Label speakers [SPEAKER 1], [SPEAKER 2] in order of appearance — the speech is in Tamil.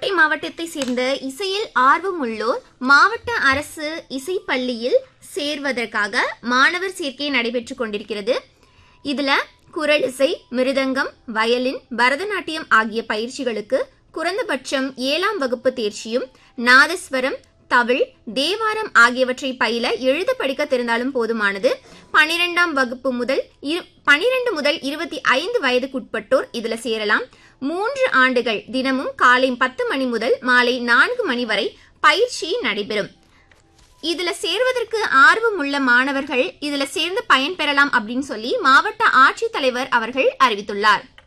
[SPEAKER 1] புதுக்கோட்டை மாவட்டத்தை சேர்ந்த இசையில் ஆர்வமுள்ளோர் மாவட்ட அரசு இசைப்பள்ளியில் சேர்வதற்காக மாணவர் சேர்க்கை நடைபெற்றுக் கொண்டிருக்கிறது இதுல குரல் இசை மிருதங்கம் வயலின் பரதநாட்டியம் ஆகிய பயிற்சிகளுக்கு குறைந்தபட்சம் ஏழாம் வகுப்பு தேர்ச்சியும் நாதஸ்வரம் தவிழ் தேவாரம் ஆகியவற்றை பயில எழுத படிக்க தெரிந்தாலும் போதுமானது பனிரெண்டாம் வகுப்பு முதல் இரு பனிரெண்டு முதல் இருபத்தி ஐந்து வயதுக்குட்பட்டோர் இதுல சேரலாம் மூன்று ஆண்டுகள் தினமும் காலை பத்து மணி முதல் மாலை நான்கு மணி வரை பயிற்சி நடைபெறும் இதுல சேர்வதற்கு ஆர்வம் உள்ள மாணவர்கள் இதுல சேர்ந்து பயன்பெறலாம் அப்படின்னு சொல்லி மாவட்ட ஆட்சித்தலைவர் அவர்கள் அறிவித்துள்ளார்